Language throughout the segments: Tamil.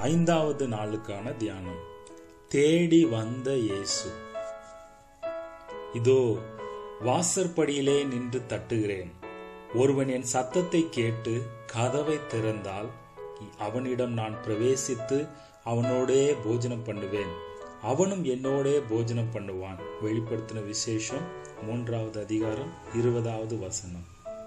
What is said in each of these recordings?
ஐந்தாவது நாளுக்கான தியானம் தேடி வந்த இயேசு இதோ வாசற்படியிலே நின்று தட்டுகிறேன் ஒருவன் என் சத்தத்தை கேட்டு கதவை திறந்தால் அவனிடம் நான் பிரவேசித்து அவனோடே போஜனம் பண்ணுவேன் அவனும் என்னோடே போஜனம் பண்ணுவான் வெளிப்படுத்தின விசேஷம் மூன்றாவது அதிகாரம் இருபதாவது வசனம்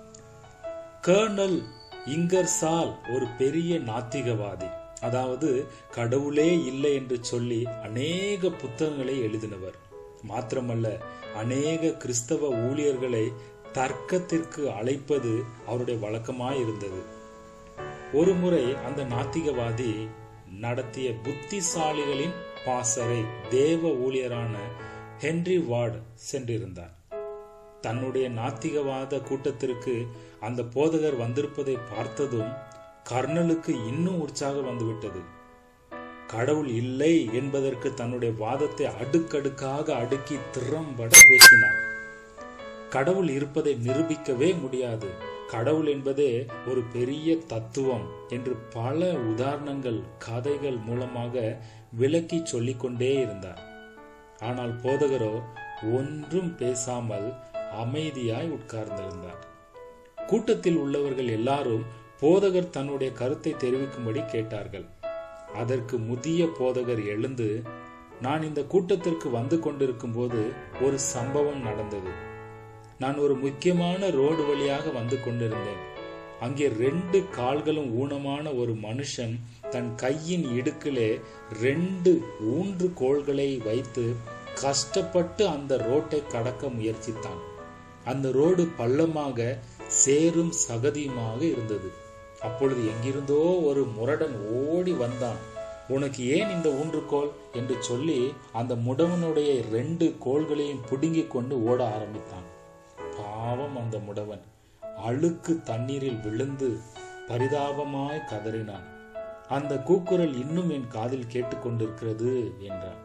கர்னல் இங்கர்சால் ஒரு பெரிய நாத்திகவாதி அதாவது கடவுளே இல்லை என்று சொல்லி அநேக புத்தகங்களை எழுதினவர் மாத்திரமல்ல அநேக கிறிஸ்தவ ஊழியர்களை தர்க்கத்திற்கு அழைப்பது அவருடைய வழக்கமாய் இருந்தது ஒரு முறை அந்த நாத்திகவாதி நடத்திய புத்திசாலிகளின் பாசறை தேவ ஊழியரான ஹென்றி வார்டு சென்றிருந்தார் தன்னுடைய நாத்திகவாத கூட்டத்திற்கு அந்த போதகர் வந்திருப்பதை பார்த்ததும் கர்னலுக்கு இன்னும் உற்சாகம் வந்துவிட்டது கடவுள் இல்லை என்பதற்கு தன்னுடைய வாதத்தை அடுக்கடுக்காக அடுக்கி திறம்பட பேசினார் கடவுள் இருப்பதை நிரூபிக்கவே முடியாது கடவுள் என்பதே ஒரு பெரிய தத்துவம் என்று பல உதாரணங்கள் கதைகள் மூலமாக விளக்கி சொல்லிக்கொண்டே இருந்தார் ஆனால் போதகரோ ஒன்றும் பேசாமல் அமைதியாய் உட்கார்ந்திருந்தார் கூட்டத்தில் உள்ளவர்கள் எல்லாரும் போதகர் தன்னுடைய கருத்தை தெரிவிக்கும்படி கேட்டார்கள் அதற்கு முதிய போதகர் எழுந்து நான் இந்த கூட்டத்திற்கு வந்து கொண்டிருக்கும் போது ஒரு சம்பவம் நடந்தது நான் ஒரு முக்கியமான ரோடு வழியாக வந்து கொண்டிருந்தேன் அங்கே ரெண்டு கால்களும் ஊனமான ஒரு மனுஷன் தன் கையின் இடுக்கிலே ரெண்டு ஊன்று கோள்களை வைத்து கஷ்டப்பட்டு அந்த ரோட்டை கடக்க முயற்சித்தான் அந்த ரோடு பள்ளமாக சேரும் சகதியுமாக இருந்தது அப்பொழுது எங்கிருந்தோ ஒரு முரடன் ஓடி வந்தான் உனக்கு ஏன் இந்த ஊன்றுகோல் என்று சொல்லி அந்த முடவனுடைய ரெண்டு கோள்களையும் பிடுங்கிக் கொண்டு ஓட ஆரம்பித்தான் பாவம் அந்த முடவன் அழுக்கு தண்ணீரில் விழுந்து பரிதாபமாய் கதறினான் அந்த கூக்குரல் இன்னும் என் காதில் கேட்டுக்கொண்டிருக்கிறது என்றான்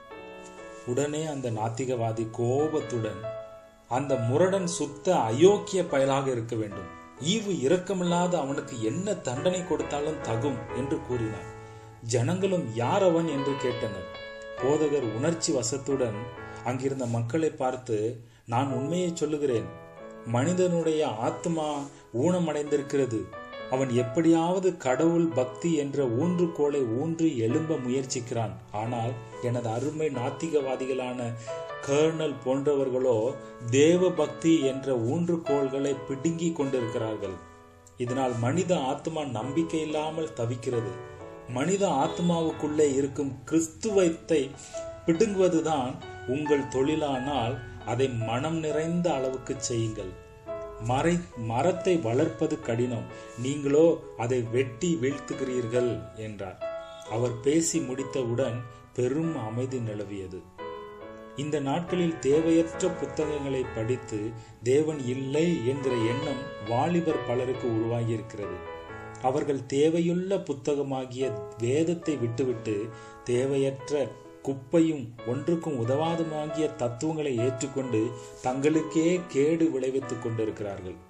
உடனே அந்த நாத்திகவாதி கோபத்துடன் அந்த முரடன் சுத்த அயோக்கிய பயலாக இருக்க வேண்டும் ஈவு இரக்கமில்லாத அவனுக்கு என்ன தண்டனை கொடுத்தாலும் தகும் என்று கூறினார் ஜனங்களும் யார் அவன் என்று கேட்டனர் போதகர் உணர்ச்சி வசத்துடன் அங்கிருந்த மக்களை பார்த்து நான் உண்மையை சொல்லுகிறேன் மனிதனுடைய ஆத்மா ஊனமடைந்திருக்கிறது அவன் எப்படியாவது கடவுள் பக்தி என்ற ஊன்றுகோலை ஊன்றி எழும்ப முயற்சிக்கிறான் ஆனால் எனது அருமை நாத்திகவாதிகளான கர்னல் போன்றவர்களோ தேவ பக்தி என்ற ஊன்றுகோள்களை பிடுங்கி கொண்டிருக்கிறார்கள் இதனால் மனித ஆத்மா நம்பிக்கை இல்லாமல் தவிக்கிறது மனித ஆத்மாவுக்குள்ளே இருக்கும் கிறிஸ்துவத்தை பிடுங்குவதுதான் உங்கள் தொழிலானால் அதை மனம் நிறைந்த அளவுக்கு செய்யுங்கள் மறை மரத்தை வளர்ப்பது கடினம் நீங்களோ அதை வெட்டி வீழ்த்துகிறீர்கள் என்றார் அவர் பேசி முடித்தவுடன் பெரும் அமைதி நிலவியது இந்த நாட்களில் தேவையற்ற புத்தகங்களை படித்து தேவன் இல்லை என்கிற எண்ணம் வாலிபர் பலருக்கு உருவாகி இருக்கிறது அவர்கள் தேவையுள்ள புத்தகமாகிய வேதத்தை விட்டுவிட்டு தேவையற்ற குப்பையும் ஒன்றுக்கும் உதவாதுமாகிய தத்துவங்களை ஏற்றுக்கொண்டு தங்களுக்கே கேடு விளைவித்துக் கொண்டிருக்கிறார்கள்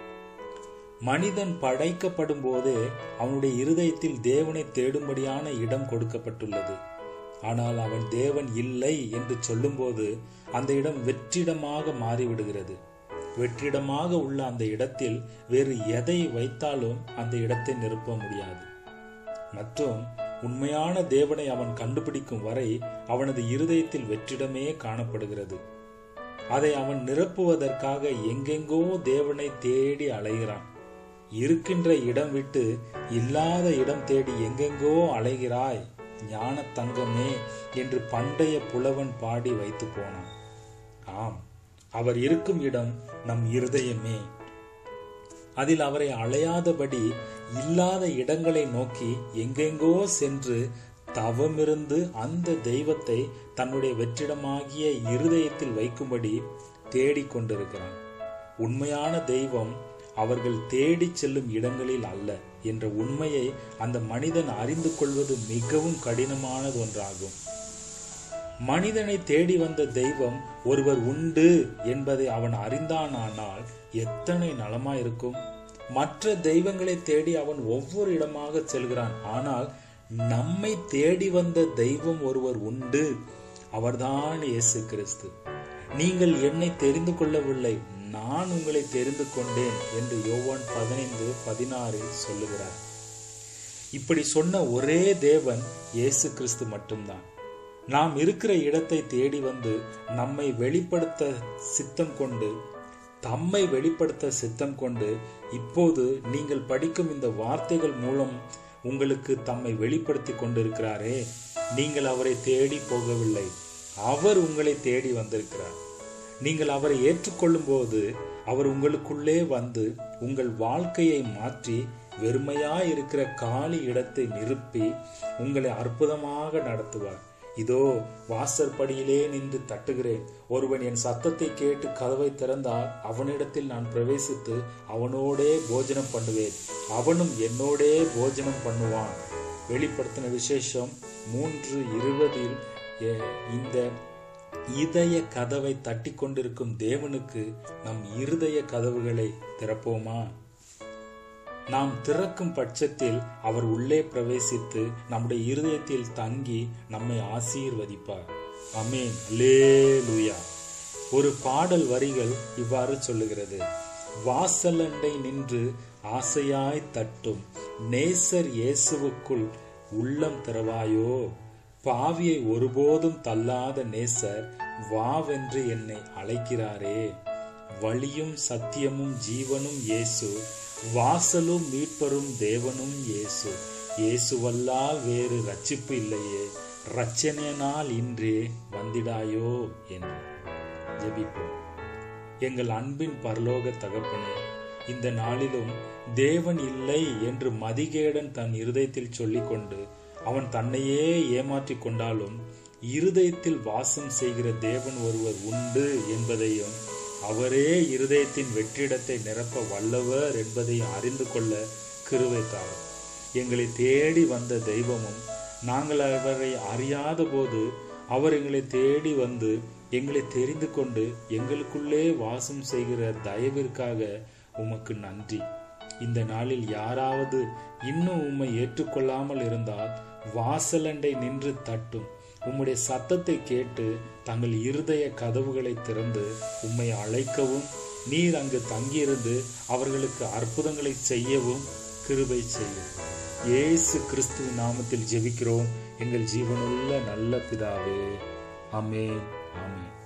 மனிதன் படைக்கப்படும் போதே அவனுடைய இருதயத்தில் தேவனை தேடும்படியான இடம் கொடுக்கப்பட்டுள்ளது ஆனால் அவன் தேவன் இல்லை என்று சொல்லும்போது அந்த இடம் வெற்றிடமாக மாறிவிடுகிறது வெற்றிடமாக உள்ள அந்த இடத்தில் வேறு எதை வைத்தாலும் அந்த இடத்தை நிரப்ப முடியாது மற்றும் உண்மையான தேவனை அவன் கண்டுபிடிக்கும் வரை அவனது இருதயத்தில் வெற்றிடமே காணப்படுகிறது அதை அவன் நிரப்புவதற்காக எங்கெங்கோ தேவனை தேடி அலைகிறான் இருக்கின்ற இடம் விட்டு இல்லாத இடம் தேடி எங்கெங்கோ அலைகிறாய் ஞான தங்கமே என்று பண்டைய புலவன் பாடி வைத்து போனான் ஆம் அவர் இருக்கும் இடம் நம் இருதயமே அதில் அவரை அலையாதபடி இல்லாத இடங்களை நோக்கி எங்கெங்கோ சென்று தவமிருந்து அந்த தெய்வத்தை தன்னுடைய வெற்றிடமாகிய இருதயத்தில் வைக்கும்படி தேடிக் கொண்டிருக்கிறான் உண்மையான தெய்வம் அவர்கள் தேடி செல்லும் இடங்களில் அல்ல என்ற உண்மையை அந்த மனிதன் அறிந்து கொள்வது மிகவும் கடினமானது ஒன்றாகும் மனிதனை தேடி வந்த தெய்வம் ஒருவர் உண்டு என்பதை அவன் அறிந்தானானால் எத்தனை நலமாயிருக்கும் மற்ற தெய்வங்களை தேடி அவன் ஒவ்வொரு இடமாக செல்கிறான் ஆனால் நம்மை தேடி வந்த தெய்வம் ஒருவர் உண்டு அவர்தான் இயேசு கிறிஸ்து நீங்கள் என்னை தெரிந்து கொள்ளவில்லை நான் உங்களை தெரிந்து கொண்டேன் என்று யோவான் பதினைந்து பதினாறில் சொல்லுகிறார் இப்படி சொன்ன ஒரே தேவன் இயேசு கிறிஸ்து மட்டும்தான் நாம் இருக்கிற இடத்தை தேடி வந்து நம்மை வெளிப்படுத்த சித்தம் கொண்டு தம்மை வெளிப்படுத்த சித்தம் கொண்டு இப்போது நீங்கள் படிக்கும் இந்த வார்த்தைகள் மூலம் உங்களுக்கு தம்மை வெளிப்படுத்தி கொண்டிருக்கிறாரே நீங்கள் அவரை தேடி போகவில்லை அவர் உங்களை தேடி வந்திருக்கிறார் நீங்கள் அவரை ஏற்றுக்கொள்ளும் போது அவர் உங்களுக்குள்ளே வந்து உங்கள் வாழ்க்கையை மாற்றி வெறுமையா இருக்கிற காலி இடத்தை நிரப்பி உங்களை அற்புதமாக நடத்துவார் இதோ வாசற்படியிலே நின்று தட்டுகிறேன் ஒருவன் என் சத்தத்தை கேட்டு கதவை திறந்தால் அவனிடத்தில் நான் பிரவேசித்து அவனோடே போஜனம் பண்ணுவேன் அவனும் என்னோடே போஜனம் பண்ணுவான் வெளிப்படுத்தின விசேஷம் மூன்று இருபதில் இந்த இதய கதவை தட்டி கொண்டிருக்கும் தேவனுக்கு நம் இருதய கதவுகளை திறப்போமா நாம் திறக்கும் பட்சத்தில் அவர் உள்ளே பிரவேசித்து நம்முடைய இருதயத்தில் தங்கி நம்மை ஆசீர்வதிப்பார் அமேன் லேலுயா ஒரு பாடல் வரிகள் இவ்வாறு சொல்லுகிறது வாசலண்டை நின்று ஆசையாய் தட்டும் நேசர் இயேசுவுக்குள் உள்ளம் திறவாயோ பாவியை ஒருபோதும் தள்ளாத நேசர் வாவென்று என்னை அழைக்கிறாரே வழியும் சத்தியமும் ஜீவனும் இயேசு வாசலும் மீட்பரும் தேவனும் இயேசு இயேசுவல்லால் வேறு ரட்சிப்பு இல்லையே ரச்சனையினால் இன்றே வந்திடாயோ என்று ஜெபிப்போம் எங்கள் அன்பின் பரலோக தகப்பனே இந்த நாளிலும் தேவன் இல்லை என்று மதிகேடன் தன் இருதயத்தில் சொல்லிக்கொண்டு அவன் தன்னையே ஏமாற்றி கொண்டாலும் இருதயத்தில் வாசம் செய்கிற தேவன் ஒருவர் உண்டு என்பதையும் அவரே இருதயத்தின் வெற்றிடத்தை நிரப்ப வல்லவர் என்பதை அறிந்து கொள்ள கிருவைத்தார் எங்களை தேடி வந்த தெய்வமும் நாங்கள் அவரை அறியாத போது அவர் எங்களை தேடி வந்து எங்களை தெரிந்து கொண்டு எங்களுக்குள்ளே வாசம் செய்கிற தயவிற்காக உமக்கு நன்றி இந்த நாளில் யாராவது இன்னும் உம்மை ஏற்றுக்கொள்ளாமல் இருந்தால் வாசலண்டை நின்று தட்டும் உம்முடைய சத்தத்தை கேட்டு தங்கள் இருதய கதவுகளை திறந்து உம்மை அழைக்கவும் நீர் அங்கு தங்கியிருந்து அவர்களுக்கு அற்புதங்களை செய்யவும் கிருபை செய்யும் இயேசு கிறிஸ்துவின் நாமத்தில் ஜெபிக்கிறோம் எங்கள் ஜீவனுள்ள நல்ல பிதாவே அமேன் ஆமேன்